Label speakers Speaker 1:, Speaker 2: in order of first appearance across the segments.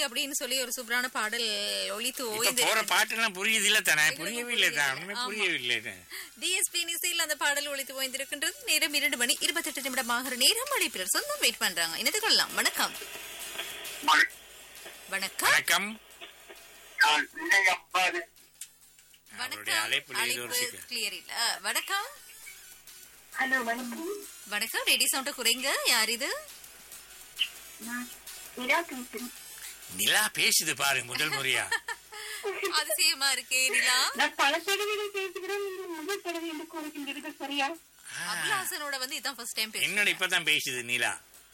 Speaker 1: அப்படின்னு சொல்லி ஒரு சூப்பரான பாடல் ஒலித்து
Speaker 2: இப்ப
Speaker 1: ஓய்ந்து
Speaker 2: போற பாட்டெல்லாம் புரியுது இல்ல தானே
Speaker 1: எங்களுக்கு
Speaker 2: புரியவே இல்லை தான் ஒண்ணுமே
Speaker 1: ஆமா.
Speaker 2: புரியவில்லை தான்.
Speaker 1: டிஎஸ்பி நிசையில் அந்த பாடல் ஒலித்து ஓய்ந்திருக்கின்றது நேரம் இரண்டு மணி இருபத்தெட்டு நிமிடமாக நேரம் அழைப்பினர் சொந்தம் வெயிட் பண்றாங்க இணைத்து கொள்ளலாம் வணக்கம் வணக்கம்
Speaker 2: வணக்கம்
Speaker 3: நான் பிள்ளையப்பாடு
Speaker 2: அவருடைய
Speaker 1: வணக்கம்
Speaker 2: அழைப்புல ஏதோ ஒரு
Speaker 1: அழைப்பு
Speaker 2: சிக்கல்
Speaker 1: கிளியர் இல்ல வணக்கம்
Speaker 3: ஹலோ வணக்கம்
Speaker 1: வணக்கம் ரெடி சவுண்ட குறைங்க யார் இது
Speaker 3: நான் நிலா பேசுறேன்
Speaker 2: நிலா பேசுது பாருங்க முதல் முறையா
Speaker 1: அதிசயமா இருக்கே நிலா
Speaker 3: நான் பல தடவைகள் பேசுகிறேன் நீங்கள் முதல் தடவை என்று கூறுகின்றீர்கள் சரியா
Speaker 2: ஆ,
Speaker 1: அபுலாசனோட வந்து இதான் ஃபர்ஸ்ட் டைம் பேசுறேன்
Speaker 2: என்னோட இப்பதான் பேசுது நிலா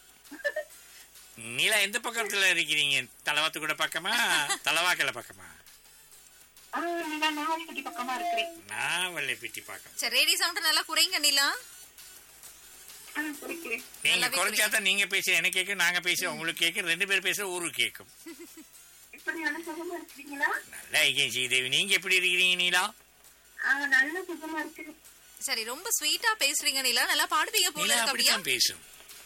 Speaker 2: நிலா எந்த பக்கத்துல இருக்கிறீங்க தலவாத்து கூட பக்கமா தலவாக்கல பக்கமா
Speaker 3: ஆ நிலா நாவல்பட்டி பக்கமா இருக்கிறேன்
Speaker 2: நான் வெள்ளைப்பிட்டி பக்கம்
Speaker 1: சரி ரேடி சவுண்ட் நல்லா குறைங்க நிலா
Speaker 3: ஆ குறைக்கிறேன்
Speaker 2: நீங்க
Speaker 1: நல்லாவே
Speaker 2: குறைச்சா தான் நீங்க பேச எனக்கு கேட்கும் நாங்க பேச உங்களுக்கு கேட்கும் ரெண்டு பேர் பேச ஊருக்கு கேட்கும்
Speaker 3: இப்படி நல்ல சுகமா இருக்கிறீங்களா
Speaker 2: நல்லா இருக்கேன் ஸ்ரீதேவி நீங்க எப்படி இருக்கிறீங்க நீலா
Speaker 3: ஆ நல்ல சுகமா இருக்கிறேன்
Speaker 1: சரி ரொம்ப ஸ்வீட்டா பேசுறீங்க நிலா நல்லா பாடுவீங்க போல
Speaker 2: நிலா
Speaker 1: இருக்கு அப்படியா
Speaker 2: அப்படித்தான் பேசும்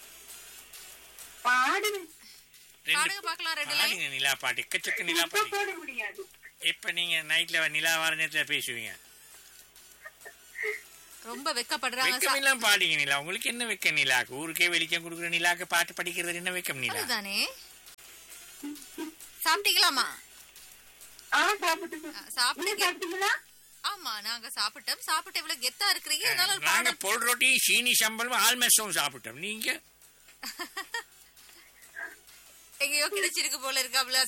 Speaker 3: பாடுவேன்
Speaker 2: ரெண்டு
Speaker 1: பாடுங்க பார்க்கலாம் ரெண்டு லைன்
Speaker 2: பாடுங்க நிலா பாட்டு எக்கச்சக்க நிலா
Speaker 3: இப்ப
Speaker 2: பாட்டு
Speaker 3: போட முடியாது
Speaker 2: இப்ப நீங்க நைட்ல நிலா வர நேரத்துல பேசுவீங்க
Speaker 1: ரொம்ப வெக்கப்படுறாங்க சா-
Speaker 2: வெக்கம் பாடுங்க நிலா உங்களுக்கு என்ன வெக்கம் நிலாக்கு ஊருக்கே வெளிச்சம் கொடுக்குற நிலாக்கு பாட்டு படிக்கிறது என்ன வெக்கம் நிலா
Speaker 1: அதுதானே சாப்பிட்டீங்களாமா
Speaker 3: ஆ சாப்பிட்டு
Speaker 1: ஆ,
Speaker 3: நீங்க
Speaker 1: சாப்பிட்டீங்க
Speaker 3: சாப்பிட்டீங்களா
Speaker 1: ஆமா நாங்க சாப்பிட்டோம் சாப்பிட்டு இவ்வளவு கெத்தா இருக்கிறீங்க அதனால ஒரு
Speaker 2: நாங்க
Speaker 1: பாடல்
Speaker 2: பொல் ரொட்டி சீனி சம்பளம் ஆல்மெஸ்ஸும் சாப்பிட்டோம் நீங்க
Speaker 1: எங்கேயோ கிடைச்சிருக்கு போல இருக்கு அவ்வளவு